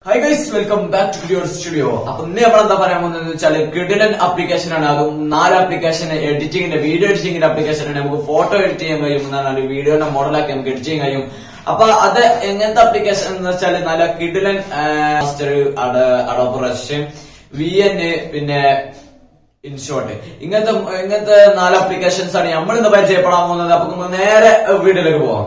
High guys welcome back to Dior studio അപ്പൊ ഇന്ന് നമ്മൾ എന്താ പറയാൻ പോകുന്നത് വെച്ചാൽ കിഡിലൻ ആപ്ലിക്കേഷൻ ആണ് അതും നാല് ആപ്ലിക്കേഷൻ എഡിറ്റിംഗിന്റെ വീഡിയോ എഡിറ്റിംഗിന്റെ ആപ്ലിക്കേഷൻ ആണ് നമുക്ക് ഫോട്ടോ എഡിറ്റ് ചെയ്യാൻ കഴിയും എന്നാണ് വീഡിയോന്റെ മോഡലാക്കി നമുക്ക് എഡിറ്റ് ചെയ്യാൻ കഴിയും അപ്പൊ അത് എങ്ങനത്തെ ആപ്ലിക്കേഷൻ എന്ന് വെച്ചാൽ നല്ല കിഡിലൻ master Adobe Rush V N പിന്നെ ഇൻഷോട്ട് ഇങ്ങനത്തെ ഇങ്ങനത്തെ നാല് ആപ്ലിക്കേഷൻസ് ആണ് നമ്മൾ ഇന്ന് പരിചയപ്പെടാൻ പോകുന്നത് അപ്പൊ നമുക്ക് നേരെ വീഡിയോയിലേക്ക് പോവാം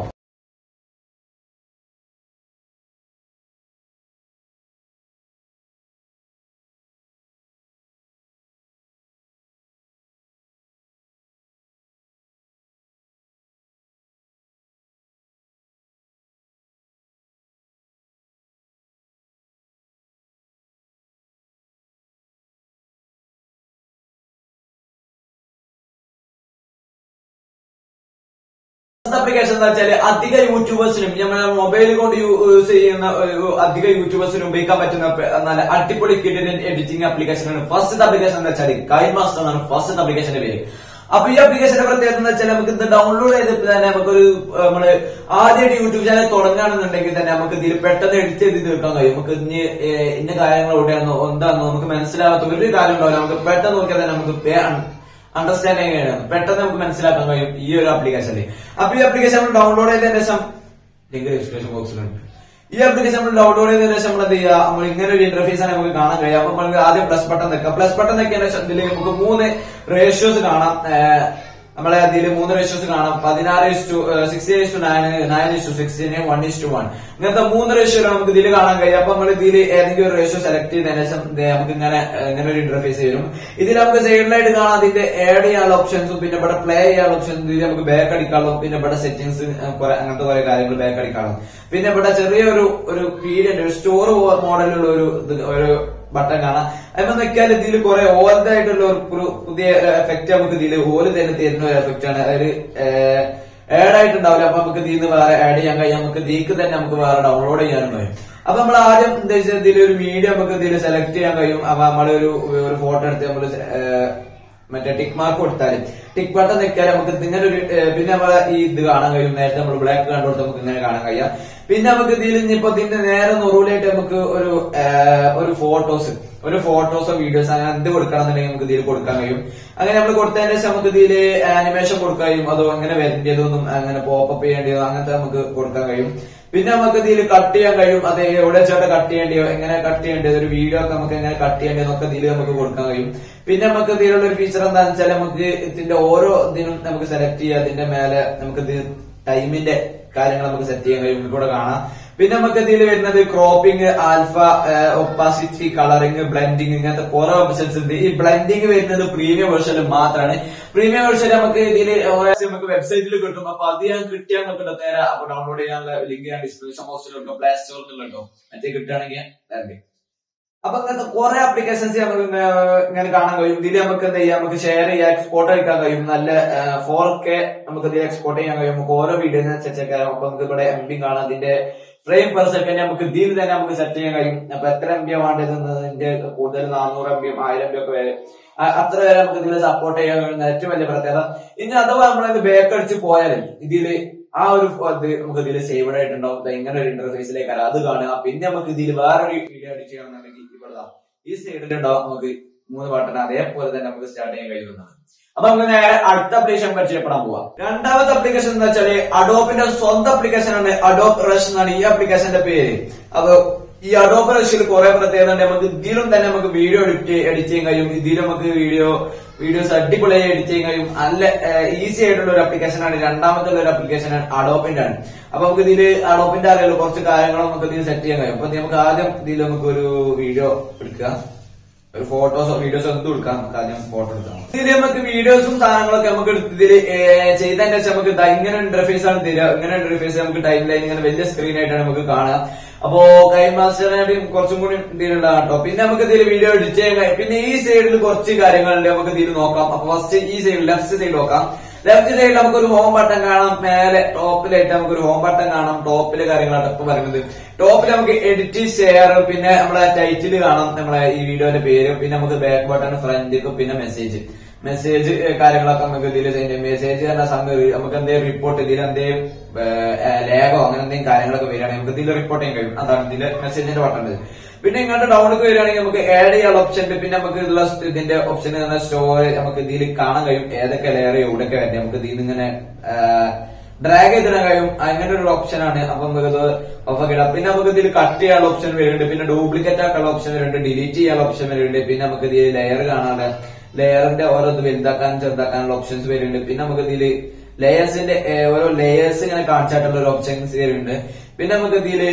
ആപ്ലിക്കേഷൻ എന്താ വെച്ചാല് അധിക യൂട്യൂബേഴ്സിനും നമ്മുടെ മൊബൈൽ കൊണ്ട് യൂസ് ചെയ്യുന്ന ഒരു അധിക യൂട്യൂബേഴ്സിനും ഉപയോഗിക്കാൻ പറ്റുന്ന പ- നല്ല അടിപൊളി കിഡിലൻ എഡിറ്റിംഗ് ആപ്ലിക്കേഷൻ ആണ് ഫസ്റ്റ് ആപ്ലിക്കേഷൻ എന്താ വെച്ചാൽ കൈ മാസ്റ്റർ എന്നാണ് ഫസ്റ്റ് ആപ്ലിക്കേഷന്റെ പേര് അപ്പൊ ഈ ആപ്ലിക്കേഷന്റെ പ്രത്യേകത എന്ന് വെച്ചാൽ നമുക്ക് ഇത് ഡൗൺലോഡ് ചെയ്തിട്ട് തന്നെ നമുക്കൊരു ഏഹ്, നമ്മള് ആദ്യമായിട്ട് യൂട്യൂബ് ചാനൽ തുടങ്ങുകയാണെന്നുണ്ടെങ്കിൽ തന്നെ നമുക്ക് ഇതിൽ പെട്ടെന്ന് എഡിറ്റ് ചെയ്ത് തീർക്കാൻ കഴിയും നമുക്ക് ഇനി ഏഹ്, ഇന്ന കാര്യങ്ങൾ എവിടെയാണെന്നോ എന്താണെന്നോ നമുക്ക് മനസ്സിലാവാത്ത ഒരു കാര്യം ഉണ്ടാവില്ല നമുക്ക് പെട്ടെന്ന് നോക്കിയാൽ തന്നെ നമുക്ക് പേ- അണ്ടർസ്റ്റാൻഡിങ് ആണ് പെട്ടെന്ന് നമുക്ക് മനസ്സിലാക്കാൻ കഴിയും ഈ ഒരു ആപ്ലിക്കേഷനിൽ അപ്പൊ ഈ ആപ്ലിക്കേഷൻ നമ്മൾ ഡൗൺലോഡ് ചെയ്തതിന് ശേഷം ലിങ്ക് ഡിസ്ക്രിപ്ഷൻ ബോക്സിലുണ്ട് ഈ ആപ്ലിക്കേഷൻ നമ്മൾ ഡൗൺലോഡ് ചെയ്തതിന് ശേഷം നമ്മൾ എന്ത് ചെയ്യുക നമ്മൾ ഇങ്ങനെ ഒരു ഇന്റർഫേസ് ആണ് നമുക്ക് കാണാൻ കഴിയും അപ്പൊ നമുക്ക് ആദ്യം പ്ലസ് ബട്ടൺ നിൽക്കാം പ്ലസ് ബട്ടൺ നിൽക്കിയതിന് ശേഷം ഇതിൽ നമുക്ക് മൂന്ന് റേഷ്യോസ് കാണാം ഏഹ്, നമ്മളെ അതിൽ മൂന്ന് റേഷ്യോസ് കാണാം പതിനാറ് is to sixteen is to nine nine is to സിക്സ്റ്റീന് വൺ ഇസ്റ്റു വൺ ഇങ്ങനത്തെ മൂന്ന് റേഷ്യോ നമുക്ക് ഇതിൽ കാണാൻ കഴിയും അപ്പൊ നമ്മൾ ഇതിൽ ഏതെങ്കിലും ഒരു റേഷ്യോ സെലക്ട് ചെയ്തതിനു ശേഷം ദേ നമുക്ക് ഇങ്ങനെ ഏഹ്, ഇങ്ങനെ ഒരു ഇന്റർഫേസ് വരും ഇതിൽ നമുക്ക് സൈഡിലായിട്ട് കാണാം അതിന്റെ ആഡ് ചെയ്യാനുള്ള ഓപ്ഷൻസും പിന്നെ ഇവിടെ പ്ലേ ചെയ്യാനുള്ള ഓപ്ഷൻസും ഇതിൽ നമുക്ക് ബാക്ക് അടിക്കാളും പിന്നെ ഇവിടെ സെറ്റിംഗ്സ് അങ്ങനത്തെ കുറെ കാര്യങ്ങൾ ബാക്ക് അടിക്കാളും പിന്നെ ഇവിടെ ചെറിയൊരു ഒരു പീരിയഡ് ഒരു സ്റ്റോർ മോഡലുള്ള ഒരു ഇത് ഒരു ബട്ടൺ കാണാം അതിപ്പോ നോക്കിയാൽ ഇതിൽ കുറെ ഓലതായിട്ടുള്ള ഒരു ഒരു പുതിയ എഫക്ട് നമുക്ക് ഇതിൽ ഓല് തന്നെ തരുന്ന ഒരു എഫക്റ്റ് ആണ് അതായത് ആഡ് ആയിട്ടുണ്ടാവില്ല അപ്പൊ നമുക്ക് ഇതിൽ നിന്ന് വേറെ ആഡ് ചെയ്യാൻ കഴിയും നമുക്ക് ഇതിക്ക് തന്നെ നമുക്ക് വേറെ ഡൗൺലോഡ് ചെയ്യാനും കഴിയും അപ്പൊ നമ്മൾ ആദ്യം എന്താ വെച്ചാൽ ഇതിൽ ഒരു മീഡിയ നമുക്ക് ഇതിൽ സെലക്ട് ചെയ്യാൻ കഴിയും അപ്പൊ നമ്മളൊരു ഒരു ഫോട്ടോ എടുത്ത് നമ്മൾ മറ്റേ ടിക്ക് മാർക്ക് കൊടുത്താല് ടിക്ക് ബട്ടൺ നിൽക്കാൻ നമുക്ക് ഇങ്ങനെ ഒരു ഏഹ്, പിന്നെ നമ്മളെ ഈ ഇത് കാണാൻ കഴിയും നേരത്തെ നമ്മൾ ബ്ലാക്ക് കണ്ടുകൊടുത്ത് നമുക്ക് ഇങ്ങനെ കാണാൻ കഴിയാം പിന്നെ നമുക്ക് ഇതിൽ ഇനിയിപ്പോ ഇതിന്റെ നേരെ നുറുവിലായിട്ട് നമുക്ക് ഒരു ഏഹ്, ഒരു ഫോട്ടോസ് ഒരു ഫോട്ടോസോ വീഡിയോസ് അങ്ങനെ എന്ത് കൊടുക്കണമെന്നുണ്ടെങ്കിൽ നമുക്ക് ഇതിൽ കൊടുക്കാൻ കഴിയും അങ്ങനെ നമ്മൾ കൊടുത്തതിന് ശേഷം നമുക്ക് ഇതിൽ ആനിമേഷൻ കൊടുക്കാൻ കഴിയും അതോ അങ്ങനെ വരേണ്ടതൊന്നും അങ്ങനെ പോപ്പപ്പ് ചെയ്യേണ്ടതോ അങ്ങനത്തെ നമുക്ക് കൊടുക്കാൻ കഴിയും പിന്നെ നമുക്ക് ഇതിൽ കട്ട് ചെയ്യാൻ കഴിയും അത് എവിടെ വെച്ചാൽ കട്ട് ചെയ്യേണ്ടിയോ എങ്ങനെ കട്ട് ചെയ്യേണ്ടത് ഒരു വീഡിയോ ഒക്കെ നമുക്ക് എങ്ങനെ കട്ട് ചെയ്യേണ്ടതെന്നൊക്കെ ഇതിൽ നമുക്ക് കൊടുക്കാൻ കഴിയും പിന്നെ നമുക്ക് ഇതിലുള്ള ഒരു ഫീച്ചർ എന്താണെന്ന് വെച്ചാൽ നമുക്ക് ഇതിന്റെ ഓരോ ഇതിനും നമുക്ക് സെലക്ട് ചെയ്യാം അതിന്റെ മേലെ നമുക്ക് ഇത് ടൈമിന്റെ കാര്യങ്ങൾ നമുക്ക് സെറ്റ് ചെയ്യാൻ കഴിയും ഇവിടെ കാണാം പിന്നെ നമുക്ക് ഇതിൽ വരുന്നത് cropping alpha opacity colouring blending ഇങ്ങനത്തെ കുറെ ഓപ്ഷൻസ് ഉണ്ട് ഈ ബ്ലെൻഡിങ് വരുന്നത് പ്രീമിയം വെർഷനിൽ മാത്രമാണ് പ്രീമിയം വെർഷൻ നമുക്ക് ഇതിൽ നമുക്ക് വെബ്സൈറ്റിൽ കിട്ടും അപ്പൊ അത് ഞാൻ കിട്ടിയാൽ നമുക്ക് നേരെ അപ്പൊ ഡൗൺലോഡ് ചെയ്യാനുള്ള ലിങ്ക് ഞാൻ ഡിസ്ക്രിപ്ഷൻ ബോക്സിലുണ്ടോ പ്ലേ സ്റ്റോറിലുണ്ടോ മറ്റേ കിട്ടുകയാണെങ്കിൽ തരണ്ടേ അപ്പൊ അങ്ങനത്തെ കുറെ ആപ്ലിക്കേഷൻസ് നമുക്ക് ഇങ്ങനെ ഇങ്ങനെ കാണാൻ കഴിയും ഇതിൽ നമുക്ക് എന്ത് ചെയ്യാം നമുക്ക് ഷെയർ ചെയ്യാം എക്സ്പോർട്ട് എടുക്കാൻ കഴിയും നല്ല ഫോർ കെ നമുക്ക് ഇതിൽ എക്സ്പോർട്ട് ചെയ്യാൻ കഴിയും നമുക്ക് ഓരോ വീഡിയോസ് അനുസരിച്ചൊക്കെ അപ്പൊ നമുക്ക് ഇവിടെ എം ബി കാണാം അതിന്റെ ഫ്രെയിം പെർ സെക്കൻഡ് നമുക്ക് ഇതിൽ തന്നെ നമുക്ക് സെറ്റ് ചെയ്യാൻ കഴിയും അപ്പൊ എത്ര എം ബി വേണ്ടതെന്നതിന്റെ കൂടുതൽ നാനൂറ് എം ബിയും ആയിരം ബി ഒക്കെ വരെ അ- അത്ര വരെ നമുക്ക് ഇതിൽ സപ്പോർട്ട് ചെയ്യാൻ കഴിയുന്ന ഏറ്റവും വലിയ പ്രത്യേകത ഇനി അഥവാ നമ്മളിത് ബാക്ക് അടിച്ച് പോയാലും ഇതില് ആ ഒരു ഇത് നമുക്ക് ഇതിൽ സേവഡ് ആയിട്ടുണ്ടാവും ദാ ഇങ്ങനെ ഒരു ഇന്റർഫേസിലേക്ക് വരാം അത് കാണുക പിന്നെ നമുക്ക് ഇതിൽ വേറൊരു വീഡിയോ എഡിറ്റ് ചെയ്യണമെന്നുണ്ടെങ്കിൽ ഇവിടെ ദാ ഈ സൈഡിൽ ഉണ്ടാവും നമുക്ക് മൂന്ന് ബട്ടൺ അതേപോലെ തന്നെ നമുക്ക് സ്റ്റാർട്ട് ചെയ്യാൻ കഴിയുന്നതാണ് അപ്പൊ നമുക്ക് നേരെ അടുത്ത ആപ്ലിക്കേഷൻ പരിചയപ്പെടാൻ പോവാം രണ്ടാമത്തെ ആപ്ലിക്കേഷൻ എന്ന് വെച്ചാല് അഡോപ്പിന്റെ സ്വന്തം ആപ്ലിക്കേഷൻ ആണ് അഡോപ്പ് റഷ് എന്നാണ് ഈ ആപ്ലിക്കേഷന്റെ പേര് അപ്പൊ ഈ അഡോപ്പ് റഷിൽ കുറെ പ്രത്യേകത ഉണ്ട് നമുക്ക് ഇതിലും തന്നെ നമുക്ക് വീഡിയോ എഡിറ്റ് എഡിറ്റ് ചെയ്യാൻ കഴിയും ഇതിൽ നമുക്ക് വീഡിയോ വീഡിയോസ് അടിപൊളിയായി എഡിറ്റ് ചെയ്യാൻ കഴിയും നല്ല ഈസി ആയിട്ടുള്ള ഒരു ആപ്ലിക്കേഷൻ ആണ് രണ്ടാമത്തെ ഒരു ആപ്ലിക്കേഷൻ ആണ് അഡോപ്പിന്റെ ആണ് അപ്പൊ നമുക്ക് ഇതില് അഡോപ്പിന്റെ അറിയാലോ കുറച്ച് കാര്യങ്ങൾ നമുക്ക് ഇതിൽ സെറ്റ് ചെയ്യാൻ കഴിയും അപ്പൊ നമുക്ക് ആദ്യം ഇതിൽ നമുക്ക് ഒരു വീഡിയോ എടുക്കുക ഒരു ഫോട്ടോസോ വീഡിയോസോ എന്തും എടുക്കാം നമുക്ക് ആദ്യം ഫോട്ടോ എടുക്കാം ഇതിൽ നമുക്ക് വീഡിയോസും സാധനങ്ങളൊക്കെ നമുക്ക് എടുത്ത് ഇതില് ചെയ്തതിന്റെ ശേഷം നമുക്ക് ദാ ഇങ്ങനെ ഇന്റർഫേസ് ആണ് തരിക ഇങ്ങനെ ഇന്റർഫേസ് നമുക്ക് ടൈം ലൈൻ ഇങ്ങനെ വലിയ സ്ക്രീൻ ആയിട്ടാണ് നമുക്ക് കാണാം അപ്പോ കൈ മാസ്റ്ററിനായിട്ടും കുറച്ചും കൂടി ഇതിലുള്ള കേട്ടോ പിന്നെ നമുക്ക് ഇതിൽ വീഡിയോ എഡിറ്റ് ചെയ്യാൻ കഴിയും പിന്നെ ഈ സൈഡിൽ കുറച്ച് കാര്യങ്ങളുണ്ട് നമുക്ക് ഇതിൽ നോക്കാം അപ്പൊ ഫസ്റ്റ് ഈ സൈഡ് ലെഫ്റ്റ് സൈഡ് നോക്കാം ലെഫ്റ്റ് സൈഡിൽ നമുക്ക് ഒരു ഹോം ബട്ടൺ കാണാം മേലെ ടോപ്പിലായിട്ട് നമുക്ക് ഒരു ഹോം ബട്ടൺ കാണാം ടോപ്പില് കാര്യങ്ങളാണ് ഇപ്പൊ പറയുന്നത് ടോപ്പിൽ നമുക്ക് എഡിറ്റ് ഷെയർ പിന്നെ നമ്മളെ ടൈറ്റിൽ കാണാം നമ്മളെ ഈ വീഡിയോന്റെ പേര് പിന്നെ നമുക്ക് ബാക്ക് ബട്ടൺ ഫ്രണ്ട് പിന്നെ മെസ്സേജ് മെസ്സേജ് കാര്യങ്ങളൊക്കെ നമുക്ക് ഇതിൽ മെസ്സേജ് എന്ന സംഗതി നമുക്ക് എന്തെങ്കിലും റിപ്പോർട്ട് ഇതിൽ എന്തെങ്കിലും ലേഖോ അങ്ങനെ എന്തെങ്കിലും കാര്യങ്ങളൊക്കെ വരികയാണെങ്കിൽ നമുക്ക് ഇതിൽ റിപ്പോർട്ട് ചെയ്യാൻ കഴിയും അതാണ് ഇതിൽ മെസ്സേജിന്റെ ബട്ടൺ പിന്നെ ഇങ്ങോട്ട് ഡൗണിലേക്ക് വരികയാണെങ്കിൽ നമുക്ക് ആഡ് ചെയ്യാനുള്ള ഓപ്ഷൻ ഉണ്ട് പിന്നെ നമുക്ക് ഉള്ള ഇതിന്റെ ഓപ്ഷൻ സ്റ്റോർ നമുക്ക് ഇതിൽ കാണാൻ കഴിയും ഏതൊക്കെ ലെയർ എവിടെയൊക്കെ വരട്ടെ നമുക്ക് ഇതിൽ ഇങ്ങനെ ഡ്രാഗ് ചെയ്തിടാൻ കഴിയും അങ്ങനെ ഒരു ഓപ്ഷൻ ആണ് അപ്പൊ നമുക്ക് ഇത് ഓഫ് ഇടാം പിന്നെ നമുക്ക് ഇതിൽ കട്ട് ചെയ്യാനുള്ള ഓപ്ഷൻ വരുന്നുണ്ട് പിന്നെ ഡ്യൂപ്ലിക്കേറ്റ് ആക്കാനുള്ള ഓപ്ഷൻ വരുന്നുണ്ട് ഡിലീറ്റ് ചെയ്യാനുള്ള ഓപ്ഷൻ വരുന്നുണ്ട് പിന്നെ നമുക്ക് ഇതിൽ ലെയർ കാണാനുള്ള ലെയറിന്റെ ഓരോ ഇത് വലുതാക്കാനും ചെറുതാക്കാനുള്ള ഓപ്ഷൻസ് വരുന്നുണ്ട് പിന്നെ നമുക്ക് ഇതിൽ ലെയേഴ്സിന്റെ ഓരോ ലെയേഴ്സ് ഇങ്ങനെ കാണിച്ചായിട്ടുള്ള ഒരു ഓപ്ഷൻസ് വരുന്നുണ്ട് പിന്നെ നമുക്ക് ഇതില്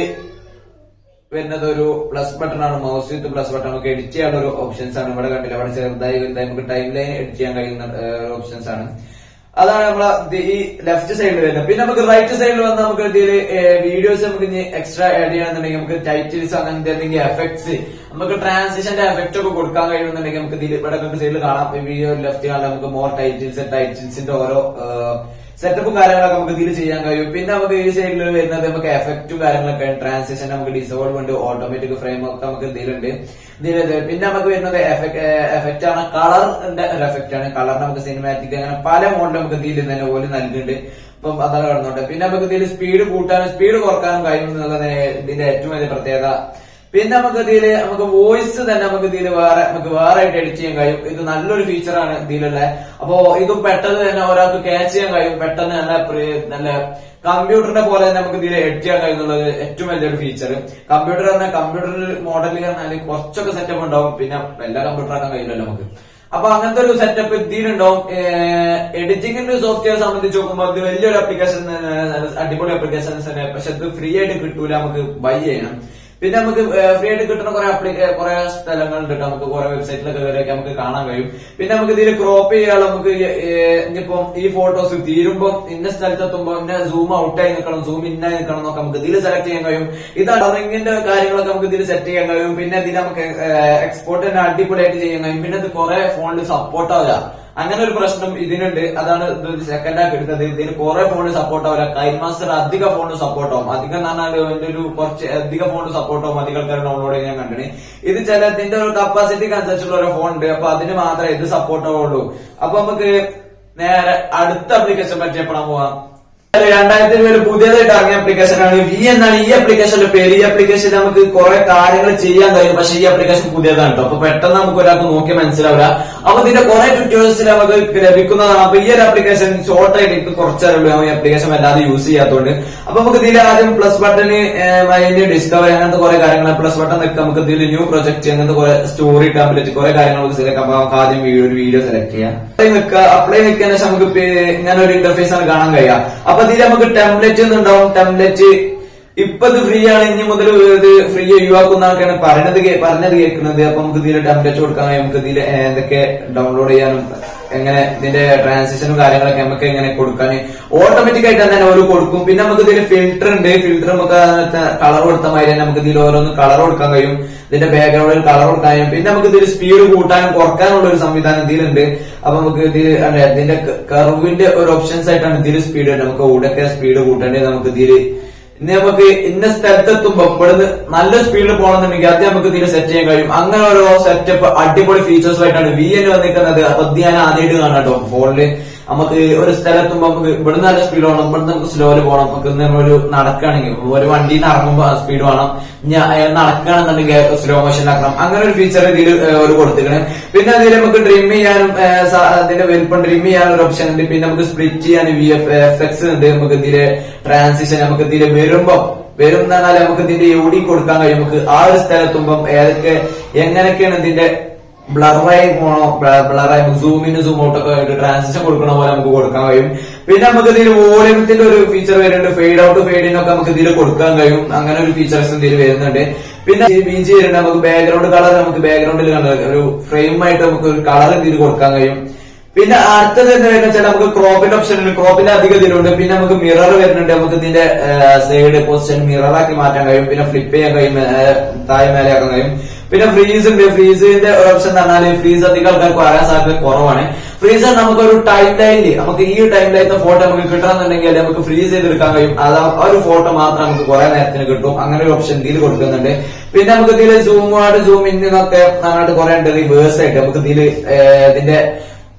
വരുന്നത് ഒരു പ്ലസ് ബട്ടൺ ആണ് മൗസ് വിത്ത് പ്ലസ് ബട്ടൺ നമുക്ക് എഡിറ്റ് ചെയ്യാനുള്ള ഒരു ഓപ്ഷൻസ് ആണ് ഇവിടെ കണ്ടില്ല അവിടെ ചെറുതായി വലുതായി നമുക്ക് ടൈം ലൈൻ എഡിറ്റ് ചെയ്യാൻ കഴിയുന്ന ഓപ്ഷൻസ് ആണ് അതാണ് നമ്മളെ ഇത് ഈ ലെഫ്റ്റ് സൈഡിൽ വരുന്നത് പിന്നെ നമുക്ക് റൈറ്റ് സൈഡിൽ വന്ന് നമുക്ക് ഇതിൽ വീഡിയോസ് നമുക്ക് ഇനി എക്സ്ട്രാ ആഡ് ചെയ്യണമെന്നുണ്ടെങ്കിൽ നമുക്ക് ടൈറ്റിൽസ് അങ്ങനത്തെ എന്തെങ്കിലും എഫക്ട്സ് നമുക്ക് ട്രാൻസിഷന്റെ എഫക്ട് ഒക്കെ കൊടുക്കാൻ കഴിയുന്നുണ്ടെങ്കിൽ നമുക്ക് ഇതിൽ ഇവിടെ സൈഡിൽ കാണാം വീഡിയോ ലെഫ്റ്റ് കാണാം നമുക്ക് മോർ ടൈറ്റിൽസ് ടൈറ്റിൽസിന്റെ ഓരോ സെറ്റപ്പും കാര്യങ്ങളൊക്കെ നമുക്ക് ഇതിൽ ചെയ്യാൻ കഴിയും പിന്നെ നമുക്ക് ഈ സൈഡിൽ വരുന്നത് നമുക്ക് എഫക്റ്റും കാര്യങ്ങളൊക്കെ ട്രാൻസിഷൻ നമുക്ക് ഡിസോൾവ് ഉണ്ട് ഓട്ടോമാറ്റിക് ഫ്രെയിം ഒക്കെ നമുക്ക് ഇതിലുണ്ട് ഇതില് പിന്നെ നമുക്ക് വരുന്നത് എഫക്റ്റ് ആണ് കളറിന്റെ ഒരു എഫക്റ്റ് ആണ് കളർ നമുക്ക് സിനിമാറ്റിക് അങ്ങനെ പല മോഡലും നമുക്ക് ഇതിൽ തന്നെ ഓല് നൽകുന്നുണ്ട് ഇപ്പം അതാണ് കാണുന്നുണ്ട് പിന്നെ നമുക്ക് ഇതിൽ സ്പീഡ് കൂട്ടാനും സ്പീഡ് കുറക്കാനും കഴിയും എന്നുള്ളത് ഇതിന്റെ ഏറ്റവും വലിയ പ്രത്യേകത പിന്നെ നമുക്ക് ഇതില് നമുക്ക് വോയിസ് തന്നെ നമുക്ക് ഇതില് വേറെ നമുക്ക് വേറെ ആയിട്ട് എഡിറ്റ് ചെയ്യാൻ കഴിയും ഇത് നല്ലൊരു ഫീച്ചറാണ് ഇതിലുള്ള അപ്പോ ഇത് പെട്ടെന്ന് തന്നെ ഒരാൾക്ക് ക്യാച്ച് ചെയ്യാൻ കഴിയും പെട്ടെന്ന് തന്നെ പ്രി- നല്ല കമ്പ്യൂട്ടറിന്റെ പോലെ തന്നെ നമുക്ക് ഇതിൽ എഡിറ്റ് ചെയ്യാൻ കഴിയുന്നുള്ളത് ഏറ്റവും വലിയൊരു ഫീച്ചർ കമ്പ്യൂട്ടർ പറഞ്ഞാൽ കമ്പ്യൂട്ടർ മോഡൽ പറഞ്ഞാൽ കുറച്ചൊക്കെ സെറ്റപ്പ് ഉണ്ടാവും പിന്നെ എല്ലാ കമ്പ്യൂട്ടർ ആക്കാൻ കഴിയില്ലല്ലോ നമുക്ക് അപ്പൊ അങ്ങനത്തെ ഒരു സെറ്റപ്പ് ഇതിലുണ്ടാവും എഡിറ്റിംഗിന്റെ സോഫ്റ്റ്വെയർ സംബന്ധിച്ച് നോക്കുമ്പോൾ ഇത് വലിയൊരു ആപ്ലിക്കേഷൻ അടിപൊളി ആപ്ലിക്കേഷൻസ് തന്നെ പക്ഷെ ഇത് ഫ്രീ ആയിട്ട് കിട്ടൂല നമുക്ക് ബൈ ചെയ്യണം പിന്നെ നമുക്ക് ഫ്രീ ആയിട്ട് കിട്ടുന്ന കുറെ ആപ്ലിക്ക കുറെ സ്ഥലങ്ങളുണ്ട് ട്ടോ. നമുക്ക് കുറെ വെബ്സൈറ്റിലൊക്കെ കയറിയൊക്കെ നമുക്ക് കാണാൻ കഴിയും പിന്നെ നമുക്ക് ഇതിൽ ക്രോപ്പ് ചെയ്യാൻ നമുക്ക് ഇനിയിപ്പം ഈ ഫോട്ടോസ് തീരുമ്പോ ഇന്ന സ്ഥലത്തെത്തുമ്പോ ഇന്ന സൂം ഔട്ടായി നിൽക്കണം സൂം ഇന്നായി നിൽക്കണം എന്നൊക്കെ നമുക്ക് ഇതിൽ സെലക്ട് ചെയ്യാൻ കഴിയും ഇത് കളറിംഗിന്റെ കാര്യങ്ങളൊക്കെ നമുക്ക് ഇതിൽ സെറ്റ് ചെയ്യാൻ കഴിയും പിന്നെ ഇതിൽ നമുക്ക് എക്സ്പോർട്ട് തന്നെ അടിപൊളിയായിട്ട് ചെയ്യാൻ കഴിയും പിന്നെ ഇത് കുറെ ഫോണിൽ സപ്പോർട്ട് ആവില്ല അങ്ങനെ ഒരു പ്രശ്നം ഇതിനുണ്ട് അതാണ് ഇത് സെക്കൻഡ് ആക്കി എടുത്തത് ഇതിന് കുറെ ഫോണ് സപ്പോർട്ട് ആവില്ല കൈമാസ്റ്റർ അധിക ഫോണ് സപ്പോർട്ട് ആവും അധികം എന്ന് പറഞ്ഞാൽ ഇതിന്റെ ഒരു കുറച്ച് അധിക ഫോണ് സപ്പോർട്ട് ആവും അധികം ആൾക്കാർ ഡൗൺലോഡ് ചെയ്യാൻ കണ്ടിന് ഇത് ചില ഇതിന്റെ ഒരു കപ്പാസിറ്റിക്ക് അനുസരിച്ചുള്ള ഒരു ഫോൺ ഉണ്ട് അപ്പൊ അതിന് മാത്രമേ ഇത് സപ്പോർട്ട് ആവുള്ളൂ അപ്പൊ നമുക്ക് നേരെ അടുത്ത ആപ്ലിക്കേഷൻ പരിചയപ്പെടാൻ പോവാം രണ്ടായിരത്തി ഇരുപതിൽ പുതിയതായിട്ട് ഇറങ്ങിയ ആപ്ലിക്കേഷൻ ആണ് വി എന്നാണ് ഈ ആപ്ലിക്കേഷന്റെ പേര് ഈ ആപ്ലിക്കേഷൻ നമുക്ക് കുറെ കാര്യങ്ങൾ ചെയ്യാൻ കഴിയും പക്ഷെ ഈ ആപ്ലിക്കേഷൻ പുതിയതാണ് കേട്ടോ അപ്പൊ പെട്ടെന്ന് നമുക്ക് ഒരാൾക്ക് നോക്കി മനസ്സിലാവില്ല അപ്പൊ ഇതിന്റെ കുറെ ട്യൂട്ടോറിയൽസ് നമുക്ക് ലഭിക്കുന്നതാണ് അപ്പൊ ഈ ഒരു ആപ്ലിക്കേഷൻ ഷോർട്ട് ആയിട്ട് എനിക്ക് കുറച്ചറിയുള്ളൂ ഈ ആപ്ലിക്കേഷൻ വല്ലാതെ യൂസ് ചെയ്യാത്തതുകൊണ്ട് അപ്പൊ നമുക്ക് ഇതിൽ ആദ്യം പ്ലസ് ബട്ടണ് അതിന്റെ ഡിസ്കവറി അങ്ങനത്തെ കുറെ കാര്യങ്ങൾ പ്ലസ് ബട്ടൺ നിൽക്കാം നമുക്ക് ഇതിൽ ന്യൂ പ്രൊജക്ട് അങ്ങനത്തെ കുറെ സ്റ്റോറി ടാബ്ലറ്റ് കുറെ കാര്യങ്ങൾ നമുക്ക് സെലക്ട് അപ്പൊ നമുക്ക് ആദ്യം വീഡിയോ ഒരു വീഡിയോ സെലക്ട് ചെയ്യാം അപ്ലൈ നിൽക്കുക അപ്ലൈ നിൽക്കുന്ന ശേഷം നമുക്ക് പേ- ഇങ്ങനെ ഒരു ഇന്റർഫേസ് ആണ് കാണാൻ കഴിയുക അപ്പൊ ഇതിൽ നമുക്ക് ടെംപ്ലേറ്റ് എന്നുണ്ടാവും ടെംപ്ലേറ്റ് ഇപ്പൊ ഇത് ഫ്രീ ആണ് ഇനി മുതൽ ഇത് ഫ്രീ ഒഴിവാക്കുന്നതൊക്കെയാണ് പറഞ്ഞത് കേ- പറഞ്ഞത് കേൾക്കുന്നത് അപ്പൊ നമുക്ക് ഇതിൽ ടെംപ്ലേറ്റ് കൊടുക്കാൻ കഴിയും നമുക്ക് ഇതിൽ എന്തൊക്കെ ഡൗൺലോഡ് ചെയ്യാനും എങ്ങനെ ഇതിന്റെ ട്രാൻസാക്ഷനും കാര്യങ്ങളൊക്കെ നമുക്ക് എങ്ങനെ കൊടുക്കാൻ ഓട്ടോമാറ്റിക് ആയിട്ട് തന്നെ ഓരോ കൊടുക്കും പിന്നെ നമുക്ക് ഇതിൽ ഫിൽറ്റർ ഉണ്ട് ഫിൽറ്റർ നമുക്ക് കളർ കൊടുത്ത മാതിരി തന്നെ നമുക്ക് ഇതിൽ ഓരോന്ന് കളർ കൊടുക്കാൻ കഴിയും ഇതിന്റെ ബാക്ക്ഗ്രൗണ്ടിൽ കളർ കൊടുക്കാൻ കഴിയും പിന്നെ നമുക്ക് ഇതിൽ സ്പീഡ് കൂട്ടാനും കുറക്കാനുള്ള ഒരു സംവിധാനം ഇതിലുണ്ട് അപ്പൊ നമുക്ക് ഇതിൽ അല്ല, ഇതിന്റെ കർവിന്റെ ഒരു ഓപ്ഷൻസ് ആയിട്ടാണ് ഇതിൽ സ്പീഡ് നമുക്ക് എവിടെയൊക്കെ സ്പീഡ് കൂട്ടേണ്ടത് നമുക്ക് ഇതിൽ ഇനി നമുക്ക് ഇന്ന സ്ഥലത്തെത്തുമ്പോ ഇവിടുന്ന് നല്ല സ്പീഡിൽ പോകണമെന്നുണ്ടെങ്കിൽ അത് നമുക്ക് ഇതിൽ സെറ്റ് ചെയ്യാൻ കഴിയും അങ്ങനെ ഓരോ സെറ്റപ്പ് അടിപൊളി ഫീച്ചേഴ്സുമായിട്ടാണ് വി എൻ വന്നിരിക്കുന്നത് അപ്പൊ ഇത് ഞാൻ ആദ്യമായിട്ട് കാണാം കേട്ടോ ഫോണില് നമുക്ക് ഒരു സ്ഥലത്തുമ്പോ നമുക്ക് ഇവിടുന്ന് നല്ല സ്പീഡ് വേണം ഇവിടുന്ന് നമുക്ക് സ്ലോയില് പോകണം നമുക്ക് ഇന്ന് ഒരു നടക്കുകയാണെങ്കിൽ ഒരു വണ്ടിയിൽ നിന്ന് ഇറങ്ങുമ്പോ സ്പീഡ് വേണം ഇനി അയാൾ നടക്കുകയാണെന്നുണ്ടെങ്കിൽ സ്ലോ മോഷൻ ആക്കണം അങ്ങനെ ഒരു ഫീച്ചർ ഇതിൽ ഒരു കൊടുത്തിരിക്കണ് പിന്നെ അതിൽ നമുക്ക് ഡ്രീം ചെയ്യാനും ഏ, സ- അതിന്റെ വലിപ്പം ഡ്രീം ചെയ്യാനുള്ള ഒരു ഓപ്ഷൻ ഉണ്ട് പിന്നെ നമുക്ക് സ്പ്ലിറ്റ് ചെയ്യാൻ വി എഫ് എഫ് എക്സ് ഉണ്ട് നമുക്ക് ഇതില് ട്രാൻസിഷൻ നമുക്ക് ഇതില് വരുമ്പോ വരും എന്ന് പറഞ്ഞാൽ നമുക്ക് ഇതിന്റെ എവിടെ കൊടുക്കാൻ കഴിയും നമുക്ക് ആ ഒരു സ്ഥലത്തുമ്പം ഏതൊക്കെ എങ്ങനെയൊക്കെയാണ് ഇതിന്റെ ബ്ലറായി പോണോ ബ്ലറായി സൂമിന് സൂം ഔട്ടൊക്കെ ആയിട്ട് ട്രാൻസിഷൻ കൊടുക്കണ പോലെ നമുക്ക് കൊടുക്കാൻ കഴിയും പിന്നെ നമുക്ക് ഇതിൽ വോളിയത്തിന്റെ ഒരു ഫീച്ചർ വരുന്നുണ്ട് ഫെയ്ഡ് ഔട്ട് ഫെയ്ഡ് ഇൻ ഒക്കെ നമുക്ക് ഇതിൽ കൊടുക്കാൻ കഴിയും അങ്ങനെ ഒരു ഫീച്ചേഴ്സ് ഇതിൽ വരുന്നുണ്ട് പിന്നെ ബി ജി വരുന്നുണ്ട് നമുക്ക് ബാക്ക്ഗ്രൗണ്ട് കളർ നമുക്ക് ബാക്ക്ഗ്രൗണ്ടിൽ ഒരു ഫ്രെയിം ആയിട്ട് നമുക്ക് ഒരു കളർ ഇതിൽ കൊടുക്കാൻ കഴിയും പിന്നെ അടുത്തത് എന്താണെന്ന് വെച്ചാൽ നമുക്ക് ക്രോപ്പിന്റെ ഓപ്ഷൻ ഉണ്ട് ക്രോപ്പിന്റെ അധികം ഇതിലുണ്ട് പിന്നെ നമുക്ക് മിറർ വരുന്നുണ്ട് നമുക്ക് ഇതിന്റെ സൈഡ് പൊസിഷൻ മിറർ ആക്കി മാറ്റാൻ കഴിയും പിന്നെ ഫ്ലിപ്പ് ചെയ്യാൻ കഴിയും ഏ, താഴെ മേലെ ആക്കാൻ കഴിയും പിന്നെ ഫ്രീസ് ഉണ്ട് ഫ്രീസിന്റെ ഒരു ഓപ്ഷൻ എന്ന് പറഞ്ഞാൽ ഫ്രീസ് അധികം ആൾക്കാർക്ക് വരാൻ സാധ്യത കുറവാണ് ഫ്രീസർ നമുക്ക് ഒരു ടൈം ലൈനിൽ നമുക്ക് ഈ ടൈം ലൈനത്തെ ഫോട്ടോ നമുക്ക് കിട്ടണമെന്നുണ്ടെങ്കിൽ നമുക്ക് ഫ്രീസ് ചെയ്തെടുക്കാൻ കഴിയും അത് ആ ഒരു ഫോട്ടോ മാത്രം നമുക്ക് കുറെ നേരത്തിന് കിട്ടും അങ്ങനെ ഒരു ഓപ്ഷൻ ഇതിൽ കൊടുക്കുന്നുണ്ട് പിന്നെ നമുക്ക് ഇതിൽ സൂം ഔട്ട് സൂം ഇൻ എന്നൊക്കെ നന്നായിട്ട് കുറെ ഉണ്ട് റിവേഴ്സ് ആയിട്ട് നമുക്ക് ഇതിൽ ഇതിന്റെ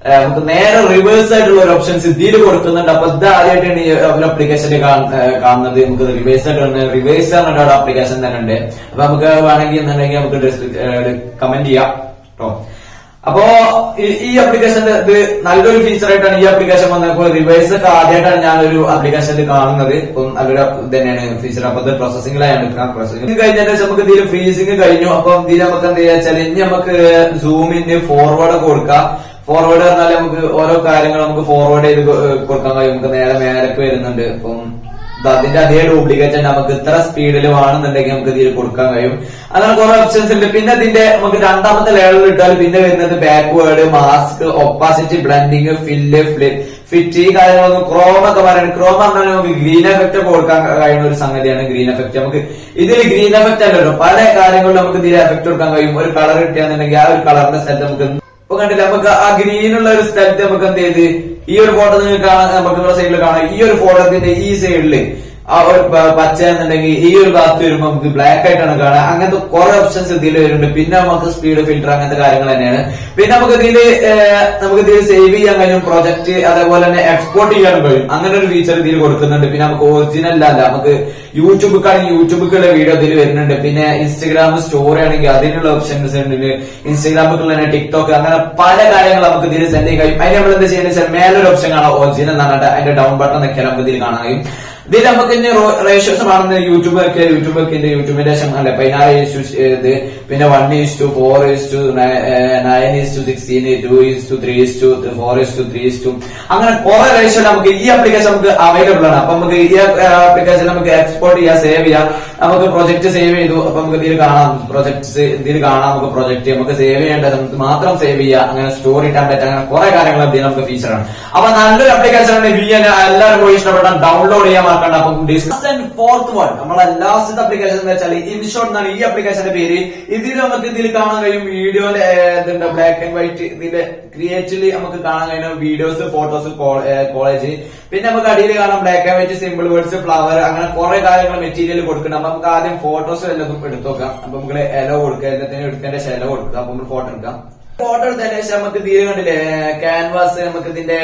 ഏഹ് നമുക്ക് നേരെ റിവേഴ്സ് ആയിട്ടുള്ള ഒരു ഓപ്ഷൻസ് ഇതിൽ കൊടുക്കുന്നുണ്ട് അപ്പൊ ഇത് ആദ്യമായിട്ടാണ് ഈ ഒരു ആപ്ലിക്കേഷനിൽ കാണുന്നത് നമുക്ക് റിവേഴ്സ് ആയിട്ട് റിവേഴ്സ് പറഞ്ഞിട്ട് ഒരു ആപ്ലിക്കേഷൻ തന്നെ ഉണ്ട് അപ്പൊ നമുക്ക് വേണമെങ്കിൽ എന്നുണ്ടെങ്കിൽ നമുക്ക് കമന്റ് ചെയ്യാം കേട്ടോ അപ്പോ ഈ- ഈ ആപ്ലിക്കേഷന്റെ ഇത് നല്ലൊരു ഫീച്ചർ ആയിട്ടാണ് ഈ ആപ്ലിക്കേഷൻ വന്നപ്പോൾ റിവേഴ്സ് ഒക്കെ ആദ്യമായിട്ടാണ് ഞാൻ ഒരു ആപ്ലിക്കേഷനിൽ കാണുന്നത് ഇപ്പം നല്ലൊരു ഇത് തന്നെയാണ് ഫീച്ചർ അപ്പൊ ഇത് പ്രോസസിംഗിലായാണ് പ്രോസസിംഗ് കഴിഞ്ഞാൽ നമുക്ക് ഇതിൽ ഫ്രീസിംഗ് കഴിഞ്ഞു അപ്പം ഇതിൽ നമുക്ക് എന്ത് ചെയ്യാ വെച്ചാൽ ഇനി നമുക്ക് സൂമിന് ഫോർവേഡ് കൊടുക്കാം ഫോർവേഡ് പറഞ്ഞാൽ നമുക്ക് ഓരോ കാര്യങ്ങൾ നമുക്ക് ഫോർവേഡ് ചെയ്ത് കൊ- കൊടുക്കാൻ കഴിയും നമുക്ക് നേരെ മേലേക്ക് വരുന്നുണ്ട് ഇപ്പം ഇത് അതിന്റെ അതേ ഡ്യൂപ്ലിക്കേറ്റ് നമുക്ക് ഇത്ര സ്പീഡിൽ വേണമെന്നുണ്ടെങ്കിൽ നമുക്ക് ഇതിൽ കൊടുക്കാൻ കഴിയും അങ്ങനെ കുറെ ഓപ്ഷൻസ് ഉണ്ട് പിന്നെ ഇതിന്റെ നമുക്ക് രണ്ടാമത്തെ ലെവലിൽ ഇട്ടാൽ പിന്നെ വരുന്നത് backward mask opacity blending fill fit ഈ കാര്യങ്ങളൊന്നും ക്രോം ഒക്കെ പറയുന്നത് ക്രോം പറഞ്ഞാൽ നമുക്ക് ഗ്രീൻ എഫക്ട് ഒക്കെ കൊടുക്കാൻ കഴിയുന്ന ഒരു സംഗതിയാണ് ഗ്രീൻ എഫക്ട് നമുക്ക് ഇതിൽ ഗ്രീൻ എഫക്ട് അല്ലല്ലോ പല കാര്യങ്ങളിലും നമുക്ക് ഇതിൽ എഫക്ട് കൊടുക്കാൻ കഴിയും ഒരു കളർ കിട്ടിയാന്നുണ്ടെങ്കിൽ ആ ഒരു കളറിന്റെ സ്ഥലത്ത് നമുക്ക് ഇപ്പൊ കണ്ടില്ല നമുക്ക് ആ ഗ്രീനുള്ള ഒരു സ്ഥലത്ത് നമുക്ക് എന്ത് ചെയ്ത് ഈ ഒരു ഫോട്ടോ നിങ്ങൾക്ക് കാണാൻ നമുക്ക് സൈഡിൽ കാണാം ഈ ഒരു ഫോട്ടോത്തിന്റെ ഈ സൈഡില് ആ ഒരു പ- പച്ച എന്നുണ്ടെങ്കിൽ ഈ ഒരു ഭാഗത്ത് വരുമ്പോൾ നമുക്ക് ബ്ലാക്ക് ആയിട്ടാണ് കാണുക അങ്ങനത്തെ കുറെ ഓപ്ഷൻസ് ഇതിൽ വരുന്നുണ്ട് പിന്നെ നമുക്ക് സ്പീഡ് ഫിൽറ്റർ അങ്ങനത്തെ കാര്യങ്ങൾ തന്നെയാണ് പിന്നെ നമുക്ക് ഇതിൽ നമുക്ക് ഇതിൽ സേവ് ചെയ്യാൻ കഴിയും പ്രൊജക്ട് അതേപോലെ തന്നെ എക്സ്പോർട്ട് ചെയ്യാനും കഴിയും അങ്ങനെ ഒരു ഫീച്ചർ ഇതിൽ കൊടുക്കുന്നുണ്ട് പിന്നെ നമുക്ക് ഒറിജിനൽ അല്ല നമുക്ക് യൂട്യൂബിക്കാണെങ്കിൽ യൂട്യൂബിക്കുള്ള വീഡിയോ ഇതിൽ വരുന്നുണ്ട് പിന്നെ ഇൻസ്റ്റഗ്രാം സ്റ്റോറി ആണെങ്കിൽ അതിനുള്ള ഓപ്ഷൻസ് ഉണ്ട് ഇൻസ്റ്റഗ്രാമിൽ തന്നെ ടിക്ടോക്ക് അങ്ങനെ പല കാര്യങ്ങൾ നമുക്ക് ഇതിൽ സെൻഡ് ചെയ്യാൻ കഴിയും അതിന് നമ്മൾ എന്താ ചെയ്യുന്നത് വെച്ചാൽ മേലൊരു ഓപ്ഷൻ കാണാം ഒറിജിനൽ എന്ന് പറഞ്ഞിട്ട് അതിന്റെ ഡൗൺ ബട്ടൺ നിൽക്കാൻ നമുക്ക് ഇതിൽ കാണാൻ കഴിയും ഇതിൽ നമുക്ക് ഇനി റേഷ്യോസ് കാണുന്നത് യൂട്യൂബ് ഒക്കെ യൂട്യൂബ് ഒക്കെ ഉണ്ട് യൂട്യൂബിന്റെ ശം അല്ലെ പതിനാറ് ഇസ്റ്റു ഇത് പിന്നെ one is to four is to nine is to sixteen to is to three is to four is to three is to അങ്ങനെ കുറെ റേഷ്യോ നമുക്ക് ഈ ആപ്ലിക്കേഷൻ നമുക്ക് അവൈലബിൾ ആണ് അപ്പൊ നമുക്ക് ഈ ആപ്ലിക്കേഷൻ നമുക്ക് എക്സ്പോർട്ട് ചെയ്യാം സേവ് ചെയ്യാം നമുക്ക് പ്രൊജക്ട് സേവ് ചെയ്തു അപ്പൊ നമുക്ക് ഇതിൽ കാണാം പ്രൊജക്ട്സ് ഇതിൽ കാണാം നമുക്ക് പ്രൊജക്ട് നമുക്ക് സേവ് ചെയ്യേണ്ടത് നമുക്ക് മാത്രം സേവ് ചെയ്യാം അങ്ങനെ സ്റ്റോറി ടാബ്ലറ്റ് അങ്ങനെ കുറെ കാര്യങ്ങൾ ഇതിൽ നമുക്ക് ഫീച്ചറാണ് അപ്പൊ നല്ലൊരു ആപ്ലിക്കേഷൻ ആണ് വി എൻ എല്ലാവരും പോയി ഇഷ്ടപ്പെട്ടാൽ ഡൗൺലോഡ് ചെയ്യാൻ മറക്കണ്ട അപ്പം ഡിസ്കസ് ആൻഡ് ഫോർത്ത് വൺ നമ്മളെ ലാസ്റ്റ് ആപ്ലിക്കേഷൻ എന്ന് വെച്ചാൽ ഇൻഷോട്ട് എന്നാണ് ഈ ആപ്ലിക്കേഷന്റെ പേര് ഇതിൽ നമുക്ക് ഇതിൽ കാണാൻ കഴിയും വീഡിയോയിലെ ഇതുണ്ട് ബ്ലാക്ക് ആൻഡ് വൈറ്റ് ഇതിന്റെ ക്രിയേറ്റീവ്ലി നമുക്ക് കാണാൻ കഴിയുന്ന വീഡിയോസ് ഫോട്ടോസ് കോളേജ് പിന്നെ നമുക്ക് അടിയിൽ കാണാം black and white simple words flower അങ്ങനെ കുറെ കാര്യങ്ങൾ മെറ്റീരിയൽ കൊടുക്കണം അപ്പൊ നമുക്ക് ആദ്യം ഫോട്ടോസ് വല്ലതും എടുത്തു നോക്കാം അപ്പൊ നമുക്ക് എലോ കൊടുക്കുക എല്ലാത്തിനും എടുക്കേണ്ട എലോ കൊടുക്കുക അപ്പൊ നമുക്ക് ഫോട്ടോ എടുക്കാം ഫോട്ടോ എടുത്തതിന് ശേഷം നമുക്ക് തീരെ കണ്ടില്ലേ ക്യാൻവാസ് നമുക്ക് ഇതിന്റെ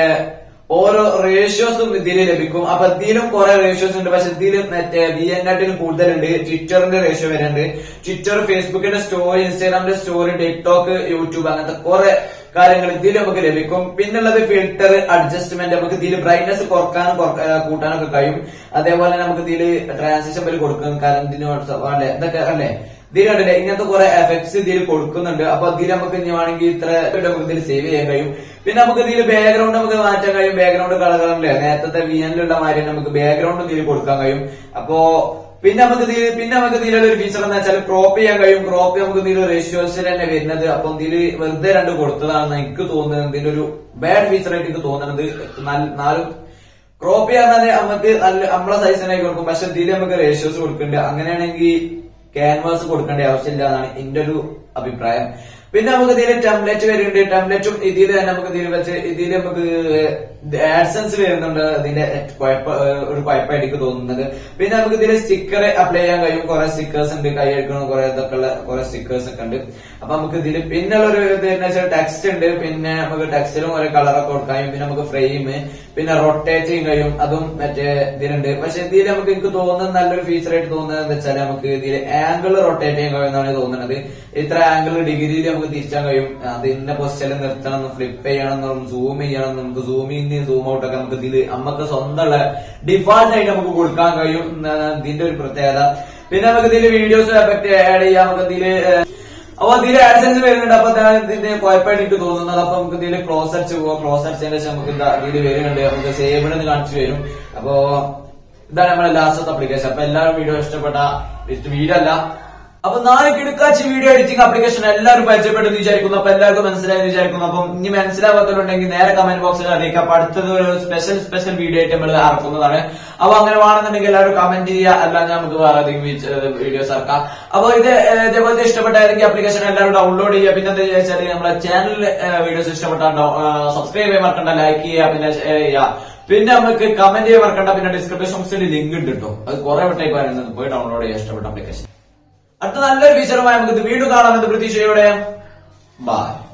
ഓരോ റേഷ്യോസും ഇതിൽ ലഭിക്കും അപ്പൊ ഇതിലും കുറെ റേഷ്യോസ് ഉണ്ട് പക്ഷെ ഇതിലും മറ്റേ വി എൻ നാട്ടിലും കൂടുതലുണ്ട് ട്വിറ്ററിന്റെ റേഷ്യോ വരുന്നുണ്ട് ട്വിറ്റർ ഫേസ്ബുക്കിന്റെ സ്റ്റോറി ഇൻസ്റ്റാഗ്രാമിന്റെ സ്റ്റോറി ടിക്ടോക്ക് യൂട്യൂബ് അങ്ങനത്തെ കുറെ കാര്യങ്ങൾ ഇതിൽ നമുക്ക് ലഭിക്കും പിന്നുള്ളത് ഫിൽറ്റർ അഡ്ജസ്റ്റ്മെന്റ് നമുക്ക് ഇതിൽ ബ്രൈറ്റ്നസ് കുറക്കാനും കുറക്ക- ആ, കൂട്ടാനൊക്കെ കഴിയും അതേപോലെ നമുക്ക് ഇതിൽ ട്രാൻസിഷൻ ബിൽ കൊടുക്കും കറന്റിന് അല്ലെ ഇതൊക്കെ അല്ലെ ഇതിൽ കണ്ടില്ലേ ഇങ്ങനത്തെ കുറെ എഫക്ട്സ് ഇതിൽ കൊടുക്കുന്നുണ്ട് അപ്പൊ ഇതിൽ നമുക്ക് ഇനി വേണമെങ്കിൽ ഇത്ര ഇത് നമുക്ക് ഇതിൽ സേവ് ചെയ്യാൻ കഴിയും പിന്നെ നമുക്ക് ഇതിൽ ബാക്ക്ഗ്രൗണ്ട് നമുക്ക് മാറ്റാൻ കഴിയും ബാക്ക്ഗ്രൗണ്ട് കളറുകളിലെ നേരത്തെ വി എനിലുള്ള മാതിരി നമുക്ക് ബാക്ക്ഗ്രൗണ്ട് ഇതിൽ കൊടുക്കാൻ കഴിയും അപ്പോ പിന്നെ നമുക്ക് ഇതിൽ പിന്നെ നമുക്ക് ഇതിലുള്ള ഒരു ഫീച്ചർ എന്ന് വെച്ചാൽ ക്രോപ്പ് ചെയ്യാൻ കഴിയും ക്രോപ്പ് നമുക്ക് ഇതിൽ റേഷ്യോസിൽ തന്നെ വരുന്നത് അപ്പം ഇതിൽ വെറുതെ രണ്ട് കൊടുത്തതാണെന്ന് എനിക്ക് തോന്നുന്നത് ഇതിന്റെ ഒരു ബാഡ് ഫീച്ചർ ആയിട്ട് എനിക്ക് തോന്നുന്നത് നാല്- നാലും ക്രോപ്പ് ചെയ്യാൻ നമുക്ക് നല്ല നമ്മളെ സൈസിനായി കൊടുക്കും പക്ഷെ ഇതിൽ നമുക്ക് റേഷ്യോസ് കൊടുക്കുന്നുണ്ട് അങ്ങനെയാണെങ്കിൽ ക്യാൻവാസ് കൊടുക്കേണ്ട ആവശ്യമില്ല എന്നാണ് എന്റെ ഒരു അഭിപ്രായം പിന്നെ നമുക്ക് ഇതിൽ ടെംപ്ലേറ്റ് വരുന്നുണ്ട് ടെംപ്ലേറ്റും ഇതിൽ തന്നെ നമുക്ക് ഇതിൽ വെച്ച് ഇതിൽ നമുക്ക് ആഡ്സൻസ് വരുന്നുണ്ട് ഇതിന്റെ കുഴപ്പ ഒരു കുഴപ്പമായിട്ട് എനിക്ക് തോന്നുന്നത് പിന്നെ നമുക്ക് ഇതിൽ സ്റ്റിക്കർ അപ്ലൈ ചെയ്യാൻ കഴിയും കുറെ സ്റ്റിക്കേഴ്സ് ഉണ്ട് കൈ എടുക്കണം കുറെ ഇതൊക്കെ ഉള്ള കുറെ സ്റ്റിക്കേഴ്സ് ഒക്കെ ഉണ്ട് അപ്പൊ നമുക്ക് ഇതിൽ പിന്നെ ഒരു ഇത് എന്ന് വെച്ചാൽ ടെക്സ്റ്റ് ഉണ്ട് പിന്നെ നമുക്ക് ടെക്സ്റ്റിലും കുറെ കളറൊക്കെ കൊടുക്കാൻ കഴിയും പിന്നെ നമുക്ക് ഫ്രെയിം പിന്നെ റൊട്ടേറ്റ് ചെയ്യാൻ കഴിയും അതും മറ്റേ ഇതിലുണ്ട് പക്ഷെ ഇതിൽ നമുക്ക് എനിക്ക് തോന്നുന്നത് നല്ലൊരു ഫീച്ചർ ആയിട്ട് തോന്നുന്നത് എന്താ വെച്ചാൽ നമുക്ക് ഇതിൽ ആംഗിൾ റൊട്ടേറ്റ് ചെയ്യാൻ കഴിയും എന്നാണ് തോന്നുന്നത് ഇത്ര ആംഗിൾ ഡിഗ്രിയിൽ നമുക്ക് തിരിച്ചാൻ കഴിയും അത് ഇന്ന പൊസിഷനിൽ നിർത്തണം ഫ്ലിപ്പ് ചെയ്യണം സൂം ചെയ്യണം നമുക്ക് സൂം ഇൻ സൂം ഔട്ട് ഒക്കെ നമുക്ക് ഇതിൽ നമുക്ക് സ്വന്തമുള്ള ഡിഫാൾട്ട് ആയിട്ട് നമുക്ക് കൊടുക്കാൻ കഴിയും എന്നാണ് ഇതിന്റെ ഒരു പ്രത്യേകത പിന്നെ നമുക്ക് ഇതിൽ വീഡിയോസ് എഫക്ട് ആഡ് ചെയ്യാം നമുക്ക് ഇതില് ഏഹ്, അപ്പൊ ഇതിൽ ആഡ്സൻസ് വരുന്നുണ്ട് അപ്പൊ അതാണ് ഇതിന്റെ കുഴപ്പമായിട്ട് എനിക്ക് തോന്നുന്നത് അപ്പൊ നമുക്ക് ഇതിൽ ക്ലോസ് അടിച്ച് പോവാം ക്ലോസ് അടിച്ചതിന് ശേഷം നമുക്ക് ഇതാ ഇതിൽ വരുന്നുണ്ട് നമുക്ക് സേവ് എന്ന് കാണിച്ചു വരും അപ്പോ ഇതാണ് നമ്മുടെ ലാസ്റ്റത്തെ അപ്ലിക്കേഷൻ അപ്പൊ എല്ലാവരും വീഡിയോ ഇഷ്ടപ്പെട്ട വീഡിയോ അല്ല അപ്പൊ നാളെ കിടക്കാച്ചി വീഡിയോ എഡിറ്റിംഗ് ആപ്ലിക്കേഷൻ എല്ലാവരും പരിചയപ്പെട്ടെന്ന് വിചാരിക്കുന്നു അപ്പൊ എല്ലാവർക്കും മനസ്സിലായെന്ന് വിചാരിക്കുന്നു അപ്പം ഇനി മനസ്സിലാവാത്തവരുണ്ടെങ്കിൽ നേരെ കമന്റ് ബോക്സിൽ അറിയിക്കാം അപ്പൊ അടുത്തത് ഒരു സ്പെഷ്യൽ സ്പെഷ്യൽ വീഡിയോ ആയിട്ട് നമ്മൾ ഇറക്കുന്നതാണ് അപ്പൊ അങ്ങനെ വേണമെന്നുണ്ടെങ്കിൽ എല്ലാവരും കമന്റ് ചെയ്യുക അല്ലാതെ നമുക്ക് വേറെ അധികം വീഡിയോസ് ഇറക്കാം അപ്പൊ ഇത് ഏഹ്, ഇതേപോലത്തെ ഇഷ്ടപ്പെട്ട ഏതെങ്കിലും ആപ്ലിക്കേഷൻ എല്ലാവരും ഡൗൺലോഡ് ചെയ്യുക പിന്നെ എന്താ വെച്ചാൽ നമ്മളെ ചാനലിൽ വീഡിയോസ് ഇഷ്ടപ്പെട്ടാൽ സബ്സ്ക്രൈബ് ചെയ്യാൻ മറക്കണ്ട ലൈക്ക് ചെയ്യുക പിന്നെ ഷെയർ ചെയ്യുക പിന്നെ നമുക്ക് കമന്റ് ചെയ്യാൻ മറക്കണ്ട പിന്നെ ഡിസ്ക്രിപ്ഷൻ ബോക്സിൽ ലിങ്ക് ഉണ്ട് കേട്ടോ അത് കുറെ വട്ടമായി പറയുന്നത് പോയി ഡൗൺലോഡ് ചെയ്യാൻ ഇഷ്ടപ്പെട്ട ആപ്ലിക്കേഷൻ അടുത്ത നല്ലൊരു ഫീച്ചറുമായി നമുക്ക് ഇത് വീണ്ടും കാണാമെന്ന് പ്രതീക്ഷയോടെ ബൈ